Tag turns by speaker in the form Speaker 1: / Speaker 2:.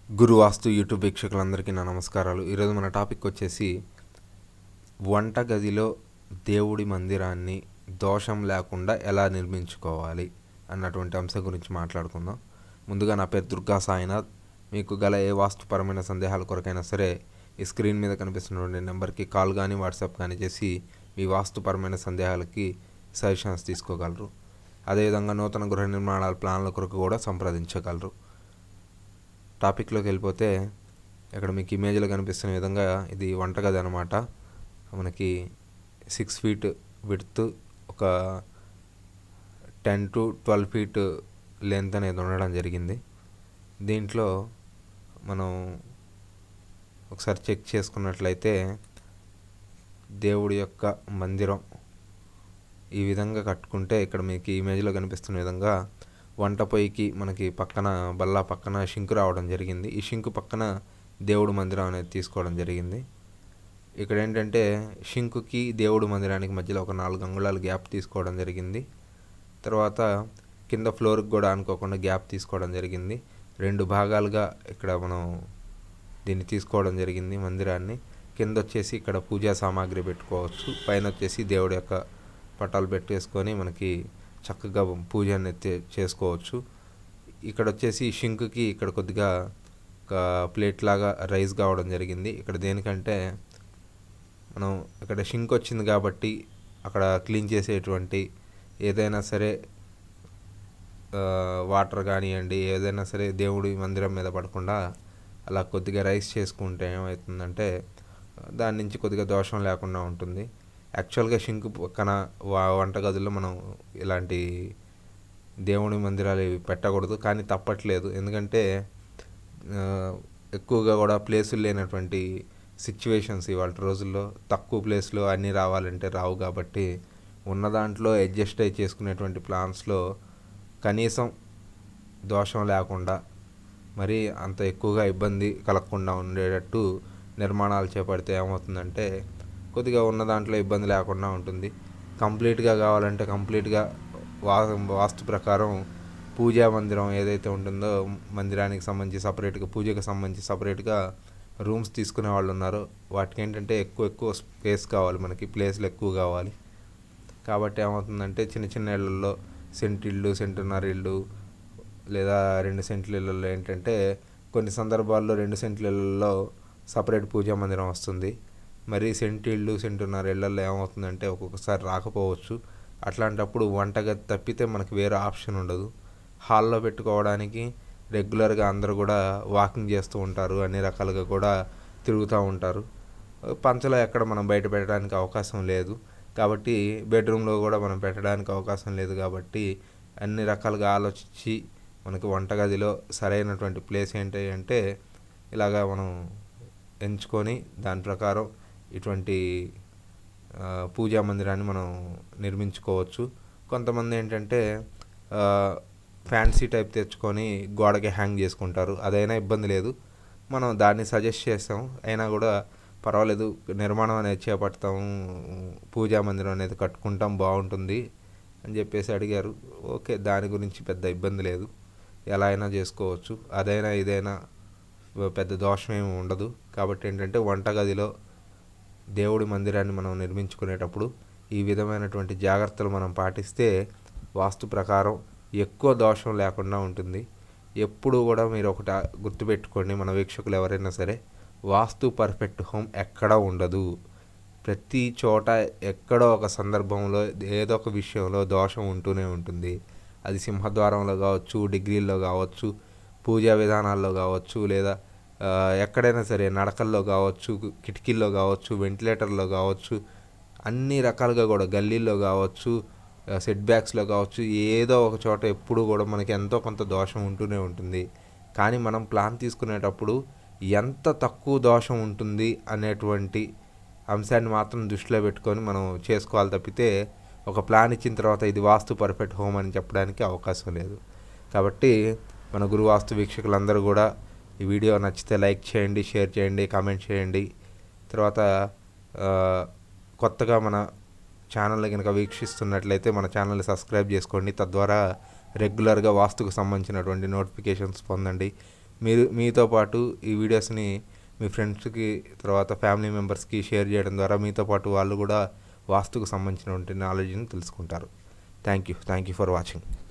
Speaker 1: గురు వాస్తు YouTube వీక్షకులందరికీ నా నమస్కారాలు ఈరోజు మన టాపిక్ వచ్చేసి వంటగదిలో దేవుడి మందిరాన్ని దోషం లేకుండా ఎలా నిర్మించుకోవాలి అన్నటువంటి అంశం గురించి మాట్లాడుకుందాం ముందుగా నా పేరు దుర్గా సాయినాథ్ మీకు గల ఏ వాస్తుపరమైన సందేహాల కొరకైనా సరే ఈ స్క్రీన్ మీద కనిపిస్తున్నటువంటి నెంబర్కి కాల్ కానీ వాట్సాప్ కానీ చేసి మీ వాస్తుపరమైన సందేహాలకి సజెషన్స్ తీసుకోగలరు అదేవిధంగా నూతన గృహ నిర్మాణాల ప్లాన్ల కొరకు కూడా సంప్రదించగలరు టాపిక్లోకి వెళ్ళిపోతే ఇక్కడ మీకు ఇమేజ్లో కనిపిస్తున్న విధంగా ఇది వంటగది అనమాట మనకి సిక్స్ ఫీట్ విడ్త్ ఒక ten to twelve feet length అనేది ఉండడం జరిగింది దీంట్లో మనం ఒకసారి చెక్ చేసుకున్నట్లయితే దేవుడి యొక్క మందిరం ఈ విధంగా కట్టుకుంటే ఇక్కడ మీకు ఈ ఇమేజ్లో కనిపిస్తున్న విధంగా వంట పొయ్యికి మనకి పక్కన బల్లా పక్కన షింకు రావడం జరిగింది ఈ షింకు పక్కన దేవుడు మందిరం అనేది తీసుకోవడం జరిగింది ఇక్కడ ఏంటంటే షింకుకి దేవుడు మందిరానికి మధ్యలో ఒక నాలుగు అంగుళాల గ్యాప్ తీసుకోవడం జరిగింది తర్వాత కింద ఫ్లోర్కి కూడా అనుకోకుండా గ్యాప్ తీసుకోవడం జరిగింది రెండు భాగాలుగా ఇక్కడ మనం దీన్ని తీసుకోవడం జరిగింది మందిరాన్ని కింద వచ్చేసి ఇక్కడ పూజా సామాగ్రి పెట్టుకోవచ్చు పైన వచ్చేసి దేవుడి యొక్క పటాలు పెట్టేసుకొని మనకి చక్కగా పూజ అనేది చేసుకోవచ్చు ఇక్కడ వచ్చేసి షింక్కి ఇక్కడ కొద్దిగా ఒక ప్లేట్ లాగా రైస్ కావడం జరిగింది ఇక్కడ దేనికంటే మనం ఇక్కడ షింక్ వచ్చింది కాబట్టి అక్కడ క్లీన్ చేసేటువంటి ఏదైనా సరే వాటర్ కానివ్వండి ఏదైనా సరే దేవుడి మందిరం మీద పడకుండా అలా కొద్దిగా రైస్ చేసుకుంటే ఏమవుతుందంటే దాని నుంచి కొద్దిగా దోషం లేకుండా ఉంటుంది యాక్చువల్గా షింక్ పక్కన వంటగదుల్లో మనం ఇలాంటి దేవుని మందిరాలు ఇవి పెట్టకూడదు కానీ తప్పట్లేదు ఎందుకంటే ఎక్కువగా కూడా ప్లేసులు లేనటువంటి సిచ్యువేషన్స్ ఇవాళ రోజుల్లో తక్కువ ప్లేస్లో అన్నీ రావాలంటే రావు కాబట్టి ఉన్న దాంట్లో అడ్జస్ట్ అయి చేసుకునేటువంటి ప్లాన్స్లో కనీసం దోషం లేకుండా మరి అంత ఎక్కువగా ఇబ్బంది కలగకుండా ఉండేటట్టు నిర్మాణాలు చేపడితే ఏమవుతుందంటే కొద్దిగా ఉన్న దాంట్లో ఇబ్బంది లేకుండా ఉంటుంది కంప్లీట్గా కావాలంటే కంప్లీట్గా వా వాస్తు ప్రకారం పూజా మందిరం ఏదైతే ఉంటుందో మందిరానికి సంబంధించి సపరేట్గా పూజకు సంబంధించి సపరేట్గా రూమ్స్ తీసుకునే వాళ్ళు ఉన్నారో వాటికి ఏంటంటే ఎక్కువ ఎక్కువ స్పేస్ కావాలి మనకి ప్లేస్లు ఎక్కువ కావాలి కాబట్టి ఏమవుతుందంటే చిన్న చిన్న ఇళ్ళల్లో సెంట్ ఇల్లు సెంటున్నర ఇల్లు లేదా రెండు సెంట్ల ఇళ్ళల్లో ఏంటంటే కొన్ని సందర్భాల్లో రెండు సెంట్ల ఇళ్ళల్లో సపరేట్ పూజా మందిరం వస్తుంది మరి సెంటు ఇళ్ళు సెంటున్నర ఇళ్ళల్లో ఏమవుతుందంటే ఒక్కొక్కసారి రాకపోవచ్చు అట్లాంటప్పుడు వంటగది తప్పితే మనకి వేరే ఆప్షన్ ఉండదు హాల్లో పెట్టుకోవడానికి రెగ్యులర్గా అందరూ కూడా వాకింగ్ చేస్తూ ఉంటారు అన్ని రకాలుగా కూడా తిరుగుతూ ఉంటారు పంచలో ఎక్కడ మనం బయట పెట్టడానికి అవకాశం లేదు కాబట్టి బెడ్రూమ్లో కూడా మనం పెట్టడానికి అవకాశం లేదు కాబట్టి అన్ని రకాలుగా ఆలోచించి మనకి వంటగదిలో సరైనటువంటి ప్లేస్ ఏంటి అంటే ఇలాగా మనం ఎంచుకొని దాని ప్రకారం ఇటువంటి పూజా మందిరాన్ని మనం నిర్మించుకోవచ్చు కొంతమంది ఏంటంటే ఫ్యాన్సీ టైప్ తెచ్చుకొని గోడకి హ్యాంగ్ చేసుకుంటారు అదైనా ఇబ్బంది లేదు మనం దాన్ని సజెస్ట్ చేస్తాం అయినా కూడా పర్వాలేదు నిర్మాణం అనేది చేపడతాం పూజా మందిరం అనేది కట్టుకుంటాం బాగుంటుంది అని చెప్పేసి అడిగారు ఓకే దాని గురించి పెద్ద ఇబ్బంది లేదు ఎలా అయినా చేసుకోవచ్చు అదైనా ఇదైనా పెద్ద దోషం ఏమి ఉండదు కాబట్టి ఏంటంటే వంటగదిలో దేవుడి మందిరాన్ని మనం నిర్మించుకునేటప్పుడు ఈ విధమైనటువంటి జాగ్రత్తలు మనం పాటిస్తే వాస్తు ప్రకారం ఎక్కువ దోషం లేకుండా ఉంటుంది ఎప్పుడు కూడా మీరు ఒకటి గుర్తుపెట్టుకోండి మన వీక్షకులు ఎవరైనా సరే వాస్తు పర్ఫెక్ట్ హోమ్ ఎక్కడా ఉండదు ప్రతి చోట ఎక్కడో ఒక సందర్భంలో ఏదో ఒక విషయంలో దోషం ఉంటూనే ఉంటుంది అది సింహద్వారంలో కావచ్చు డిగ్రీల్లో కావచ్చు పూజా విధానాల్లో కావచ్చు లేదా ఎక్కడైనా సరే నడకల్లో కావచ్చు కిటికీల్లో కావచ్చు వెంటిలేటర్లో కావచ్చు అన్ని రకాలుగా కూడా గల్లీల్లో కావచ్చు సెట్ బ్యాక్స్లో కావచ్చు ఏదో ఒక చోట ఎప్పుడు కూడా మనకి ఎంతో కొంత దోషం ఉంటూనే ఉంటుంది కానీ మనం ప్లాన్ తీసుకునేటప్పుడు ఎంత తక్కువ దోషం ఉంటుంది అనేటువంటి అంశాన్ని మాత్రం దృష్టిలో పెట్టుకొని మనం చేసుకోవాలి తప్పితే ఒక ప్లాన్ ఇచ్చిన తర్వాత ఇది వాస్తు పర్ఫెక్ట్ హోమ్ అని చెప్పడానికి అవకాశం లేదు కాబట్టి మన గురు వాస్తు వీక్షకులందరూ కూడా ఈ వీడియో నచ్చితే లైక్ చేయండి షేర్ చేయండి కామెంట్ చేయండి తర్వాత కొత్తగా మన ఛానల్ కనుక వీక్షిస్తున్నట్లయితే మన ఛానల్ని సబ్స్క్రైబ్ చేసుకోండి తద్వారా రెగ్యులర్గా వాస్తుకు సంబంధించినటువంటి నోటిఫికేషన్స్ పొందండి మీరు మీతో పాటు ఈ వీడియోస్ని మీ ఫ్రెండ్స్కి తర్వాత ఫ్యామిలీ మెంబర్స్కి షేర్ చేయడం ద్వారా మీతో పాటు వాళ్ళు కూడా వాస్తుకు సంబంధించినటువంటి నాలెడ్జ్ని తెలుసుకుంటారు thank you thank you for watching